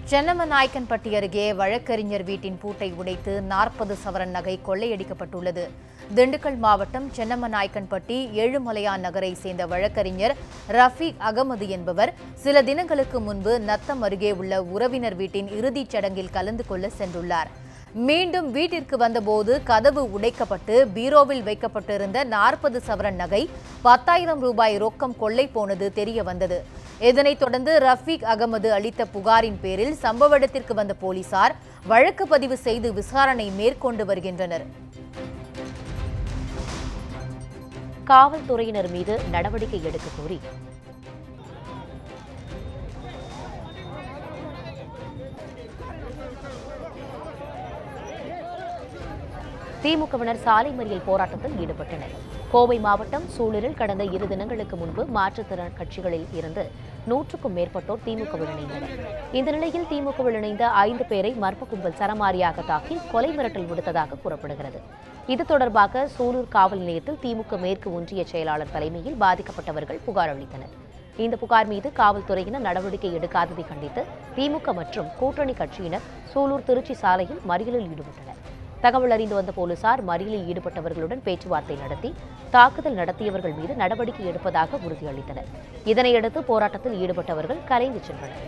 சென்னமநாயக்கன்பட்டி அருகே வழக்கறிஞர் வீட்டின் பூட்டை உடைத்து நாற்பது சவரன் நகை கொள்ளையடிக்கப்பட்டுள்ளது திண்டுக்கல் மாவட்டம் சென்னமநாயக்கன்பட்டி ஏழுமலையான் நகரை சேர்ந்த வழக்கறிஞர் ரஃபீக் அகமது என்பவர் சில தினங்களுக்கு முன்பு நத்தம் அருகே உள்ள உறவினர் வீட்டின் இறுதிச் சடங்கில் கலந்து கொள்ள சென்றுள்ளார் மீண்டும் வீட்டிற்கு வந்தபோது கதவு உடைக்கப்பட்டு பீரோவில் வைக்கப்பட்டிருந்த நாற்பது சவரன் நகை பத்தாயிரம் ரூபாய் ரொக்கம் கொள்ளை போனது தெரிய வந்தது இதனைத் தொடர்ந்து ரஃபீக் அகமது அளித்த புகாரின் பேரில் சம்பவ இடத்திற்கு வந்த போலீசார் வழக்கு பதிவு செய்து விசாரணை மேற்கொண்டு வருகின்றனர் காவல்துறையினர் மீது நடவடிக்கை எடுக்க கோரி திமுகவினர் சாலை மறியல் போராட்டத்தில் ஈடுபட்டனர் கோவை மாவட்டம் சூலூரில் கடந்த இரு தினங்களுக்கு முன்பு மாற்றுத்திறன் கட்சிகளில் இருந்து நூற்றுக்கும் மேற்பட்டோர் திமுகவில் இணைந்தனர் இந்த நிலையில் திமுகவில் இணைந்த ஐந்து பேரை மர்ம கும்பல் சரமாரியாக தாக்கி கொலை மிரட்டல் விடுத்ததாக கூறப்படுகிறது இது தொடர்பாக சூலூர் காவல் நிலையத்தில் திமுக மேற்கு ஒன்றிய செயலாளர் தலைமையில் பாதிக்கப்பட்டவர்கள் புகார் அளித்தனர் இந்த புகார் மீது காவல்துறையினர் நடவடிக்கை எடுக்காததை கண்டித்து திமுக மற்றும் கூட்டணி கட்சியினர் சூலூர் திருச்சி சாலையில் மறியலில் ஈடுபட்டனர் தகவல் அறிந்து வந்த போலீசார் மறியலில் ஈடுபட்டவர்களுடன் பேச்சுவார்த்தை நடத்தி தாக்குதல் நடத்தியவர்கள் மீது நடவடிக்கை எடுப்பதாக உறுதியளித்தனர் இதனையடுத்து போராட்டத்தில் ஈடுபட்டவர்கள் கலைந்து சென்றனர்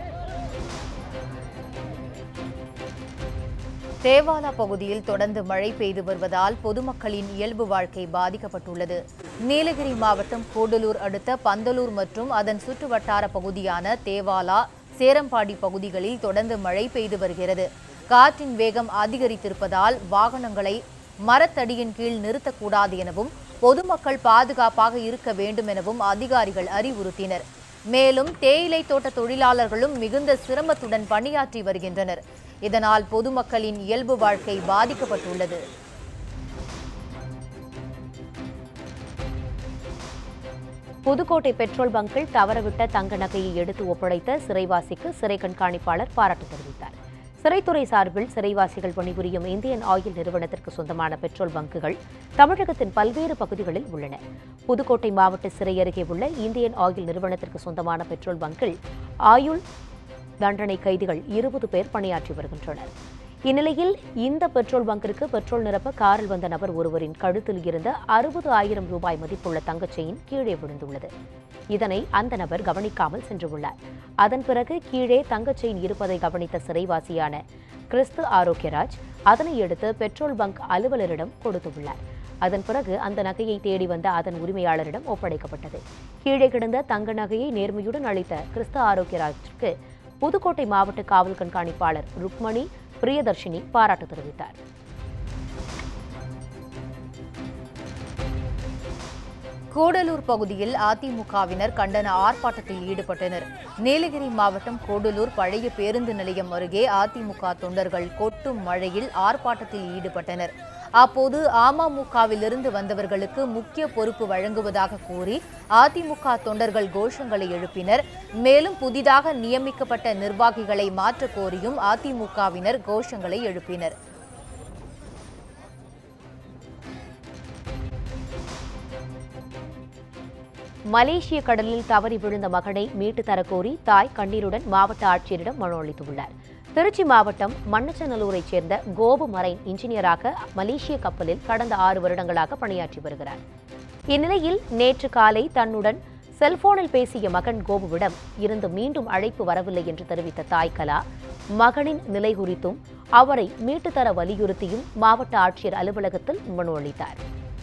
தேவாலா பகுதியில் தொடர்ந்து மழை பெய்து வருவதால் பொதுமக்களின் இயல்பு வாழ்க்கை பாதிக்கப்பட்டுள்ளது நீலகிரி மாவட்டம் கூடலூர் அடுத்த பந்தலூர் மற்றும் அதன் சுற்றுவட்டார பகுதியான தேவாலா சேரம்பாடி பகுதிகளில் தொடர்ந்து மழை பெய்து வருகிறது காற்றின் வேகம் அதிகரித்திருப்பதால் வாகனங்களை மரத்தடியின் கீழ் நிறுத்தக்கூடாது எனவும் பொதுமக்கள் பாதுகாப்பாக இருக்க வேண்டும் எனவும் அதிகாரிகள் அறிவுறுத்தினர் மேலும் தேயிலை தோட்ட தொழிலாளர்களும் மிகுந்த சிரமத்துடன் பணியாற்றி வருகின்றனர் இதனால் பொதுமக்களின் இயல்பு வாழ்க்கை பாதிக்கப்பட்டுள்ளது புதுக்கோட்டை பெட்ரோல் பங்கில் தவறவிட்ட தங்க நகையை எடுத்து ஒப்படைத்த சிறைவாசிக்கு சிறை கண்காணிப்பாளர் பாராட்டு தெரிவித்தார் சிறைத்துறை சார்பில் சிறைவாசிகள் பணிபுரியும் இந்தியன் ஆயில் நிறுவனத்திற்கு சொந்தமான பெட்ரோல் பங்குகள் தமிழகத்தின் பல்வேறு பகுதிகளில் உள்ளன புதுக்கோட்டை மாவட்ட சிறை அருகே உள்ள இந்தியன் ஆயில் நிறுவனத்திற்கு சொந்தமான பெட்ரோல் பங்கில் ஆயுள் தண்டனை கைதிகள் இருபது பேர் பணியாற்றி வருகின்றனர் இந்நிலையில் இந்த பெட்ரோல் பங்கிற்கு பெட்ரோல் நிரப்ப காரில் வந்த நபர் ஒருவரின் கழுத்தில் இருந்த அறுபது ஆயிரம் ரூபாய் மதிப்புள்ள தங்கச் செயின் கீழே விழுந்துள்ளது இதனை அந்த நபர் கவனிக்காமல் சென்றுள்ளார் அதன் பிறகு கீழே தங்கச் செயின் இருப்பதை கவனித்த சிறைவாசியான கிறிஸ்து ஆரோக்கியராஜ் அதனை எடுத்து பெட்ரோல் பங்க் அலுவலரிடம் கொடுத்துள்ளார் அதன் பிறகு அந்த நகையை தேடி வந்த அதன் உரிமையாளரிடம் ஒப்படைக்கப்பட்டது கீழே கிடந்த தங்க நகையை நேர்மையுடன் அளித்த கிறிஸ்து ஆரோக்கியராஜிற்கு புதுக்கோட்டை மாவட்ட காவல் கண்காணிப்பாளர் ருக்மணி பிரியதர்ஷினி பாராட்டு தெரிவித்தார் கூடலூர் பகுதியில் அதிமுகவினர் கண்டன ஆர்ப்பாட்டத்தில் ஈடுபட்டனர் நீலகிரி மாவட்டம் கூடலூர் பழைய பேருந்து நிலையம் அருகே அதிமுக தொண்டர்கள் கொட்டும் மழையில் ஆர்ப்பாட்டத்தில் ஈடுபட்டனர் அப்போது அமமுகவிலிருந்து வந்தவர்களுக்கு முக்கிய பொறுப்பு வழங்குவதாக கூறி அதிமுக தொண்டர்கள் கோஷங்களை எழுப்பினர் மேலும் புதிதாக நியமிக்கப்பட்ட நிர்வாகிகளை மாற்றக் கோரியும் அதிமுகவினர் கோஷங்களை எழுப்பினர் மலேசிய கடலில் தவறி விழுந்த மகனை மீட்டு தரக்கோரி தாய் கண்ணீருடன் மாவட்ட ஆட்சியரிடம் மனு அளித்துள்ளார் திருச்சி மாவட்டம் மண்ணச்சநல்லூரைச் சேர்ந்த கோபு மரைன் இன்ஜினியராக மலேசிய கப்பலில் கடந்த ஆறு வருடங்களாக பணியாற்றி வருகிறார் இந்நிலையில் நேற்று காலை தன்னுடன் செல்போனில் பேசிய மகன் கோபுவிடம் இருந்து மீண்டும் அழைப்பு வரவில்லை என்று தெரிவித்த தாய் கலா மகனின் நிலை குறித்தும் அவரை மீட்டு தர வலியுறுத்தியும் மாவட்ட ஆட்சியர் அலுவலகத்தில் மனு அளித்தார்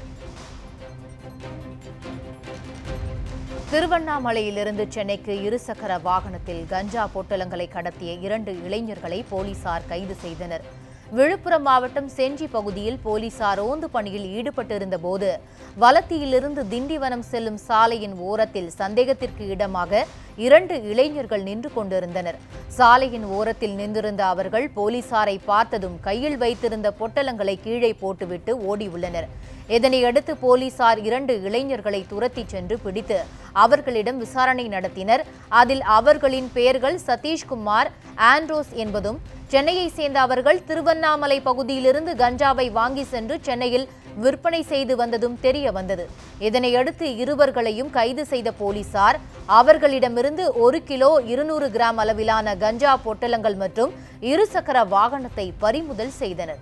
திருவண்ணாமலையிலிருந்து சென்னைக்கு இருசக்கர வாகனத்தில் கஞ்சா பொட்டலங்களை கடத்திய இரண்டு இளைஞர்களை போலீசார் கைது செய்தனர் விழுப்புரம் மாவட்டம் செஞ்சி பகுதியில் போலீசார் ரோந்து பணியில் ஈடுபட்டிருந்த போது வலத்தியிலிருந்து திண்டிவனம் செல்லும் சாலையின் ஓரத்தில் சந்தேகத்திற்கு இடமாக இரண்டு இளைஞர்கள் நின்று கொண்டிருந்தனர் சாலையின் ஓரத்தில் நின்றிருந்த அவர்கள் போலீசாரை பார்த்ததும் கையில் வைத்திருந்த பொட்டலங்களை கீழே போட்டுவிட்டு ஓடியுள்ளனர் இதனையடுத்து போலீசார் இரண்டு இளைஞர்களை துரத்திச் சென்று பிடித்து அவர்களிடம் விசாரணை நடத்தினர் அதில் அவர்களின் பெயர்கள் சதீஷ்குமார் ஆண்ட்ரோஸ் என்பதும் சென்னையை சேர்ந்த அவர்கள் திருவண்ணாமலை பகுதியிலிருந்து கஞ்சாவை வாங்கி சென்று சென்னையில் விற்பனை செய்து வந்ததும் தெரிய வந்தது இதனையடுத்து இருவர்களையும் கைது செய்த போலீசார் அவர்களிடமிருந்து ஒரு கிலோ இருநூறு கிராம் அளவிலான கஞ்சா பொட்டலங்கள் மற்றும் இருசக்கர வாகனத்தை பறிமுதல் செய்தனர்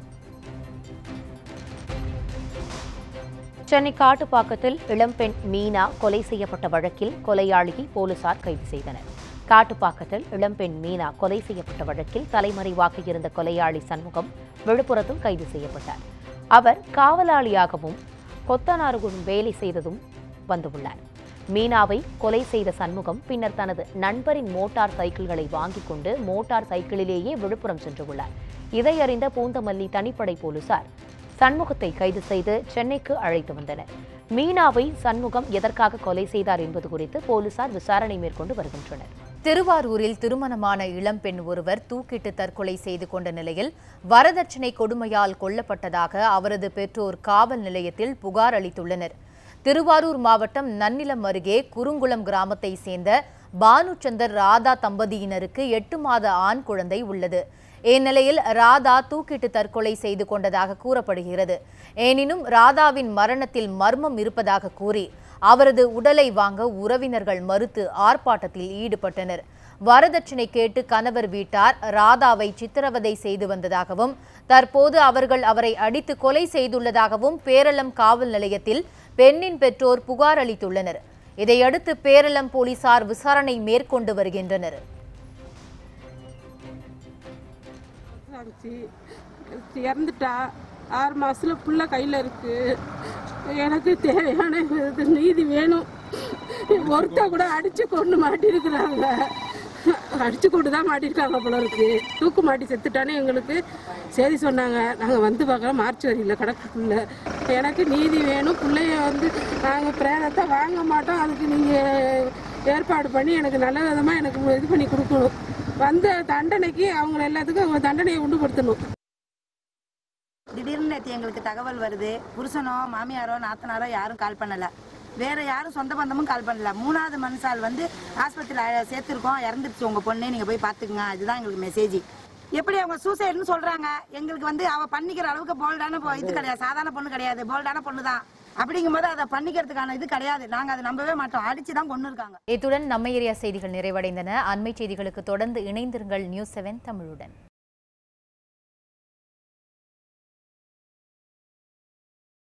சென்னை காட்டுப்பாக்கத்தில் இளம்பெண் மீனா கொலை செய்யப்பட்ட வழக்கில் கொலையாளியை போலீசார் கைது செய்தனர் காட்டுப்பாக்கத்தில் இளம்பெண் மீனா கொலை செய்யப்பட்ட வழக்கில் தலைமறைவாக இருந்த கொலையாளி சண்முகம் விழுப்புரத்தில் கைது செய்யப்பட்டார் அவர் காவலாளியாகவும் கொத்தனாருடன் வேலை செய்ததும் வந்துள்ளார் மீனாவை கொலை செய்த சண்முகம் பின்னர் தனது நண்பரின் மோட்டார் சைக்கிள்களை வாங்கிக் கொண்டு மோட்டார் சைக்கிளிலேயே விழுப்புரம் சென்றுள்ளார் இதை அறிந்த பூந்தமல்லி தனிப்படை போலீசார் சண்முகத்தை கைது செய்து சென்னைக்கு அழைத்து வந்தனர் மீனாவை சண்முகம் எதற்காக கொலை செய்தார் என்பது குறித்து போலீசார் விசாரணை மேற்கொண்டு வருகின்றனர் திருவாரூரில் திருமணமான இளம்பெண் ஒருவர் தூக்கிட்டு தற்கொலை செய்து கொண்ட நிலையில் வரதட்சணை கொடுமையால் கொல்லப்பட்டதாக அவரது பெற்றோர் காவல் நிலையத்தில் புகார் அளித்துள்ளனர் திருவாரூர் மாவட்டம் நன்னிலம் அருகே குறுங்குளம் கிராமத்தை சேர்ந்த பானுச்சந்தர் ராதா தம்பதியினருக்கு எட்டு மாத ஆண் குழந்தை உள்ளது இந்நிலையில் ராதா தூக்கிட்டு தற்கொலை செய்து கொண்டதாக கூறப்படுகிறது எனினும் ராதாவின் மரணத்தில் மர்மம் இருப்பதாக கூறி அவரது உடலை வாங்க உறவினர்கள் மறுத்து ஆர்ப்பாட்டத்தில் ஈடுபட்டனர் வரதட்சணை கேட்டு கணவர் வீட்டார் ராதாவை சித்திரவதை செய்து வந்ததாகவும் தற்போது அவர்கள் அவரை அடித்து கொலை செய்துள்ளதாகவும் பேரளம் காவல் நிலையத்தில் பெண்ணின் பெற்றோர் புகார் அளித்துள்ளனர் இதையடுத்து பேரளம் போலீசார் விசாரணை மேற்கொண்டு வருகின்றனர் ஆச்சு இறந்துட்டா ஆறு மாசத்துல புள்ள கையில் இருக்கு எனக்கு தேவையான இது நீதி வேணும் ஒருத்த கூட அடிச்சு கொண்டு மாட்டியிருக்கிறாங்க அடிச்சு கொண்டு தான் மாட்டியிருக்காங்க போல இருக்கு தூக்கு மாட்டி செத்துட்டானே எங்களுக்கு செய்தி சொன்னாங்க நாங்கள் வந்து பார்க்கலாம் மார்ச் வரியில் கிடக்கு புள்ள எனக்கு நீதி வேணும் பிள்ளைய வந்து நாங்கள் பிரேதத்தை வாங்க மாட்டோம் அதுக்கு நீங்கள் ஏற்பாடு பண்ணி எனக்கு நல்ல விதமாக எனக்கு இது பண்ணி கொடுக்கணும் வந்த தண்டனைக்கு அவங்க எல்லாத்துக்கும் அவங்க தண்டனையை உண்டு கொடுத்தணும் திடீர்னு நேற்று எங்களுக்கு தகவல் வருது புருஷனோ மாமியாரோ நாத்தனாரோ யாரும் கால் பண்ணல வேற யாரும் சொந்த பந்தமும் கால் பண்ணல மூணாவது மனுஷால் வந்து ஆஸ்பத்திரியில் சேர்த்துருக்கோம் இறந்துருச்சு உங்க பொண்ணு நீங்க போய் பாத்துக்குங்க அதுதான் எங்களுக்கு மெசேஜ் எப்படி அவங்க சூசைட்னு சொல்றாங்க எங்களுக்கு வந்து அவ பண்ணிக்கிற அளவுக்கு போல்டான பொ- இது கிடையாது சாதாரண பொண்ணு கிடையாது போல்டான பொண்ணு தான் அப்படிங்கும்போது அதை பண்ணிக்கிறதுக்கான இது கிடையாது நாங்க அதை நம்பவே மாட்டோம் அடிச்சு தான் கொண்டு இருக்காங்க இத்துடன் நம்ம ஏரியா செய்திகள் நிறைவடைந்தன அண்மை செய்திகளுக்கு தொடர்ந்து இணைந்திருங்கள் நியூஸ் செவன் தமிழுடன்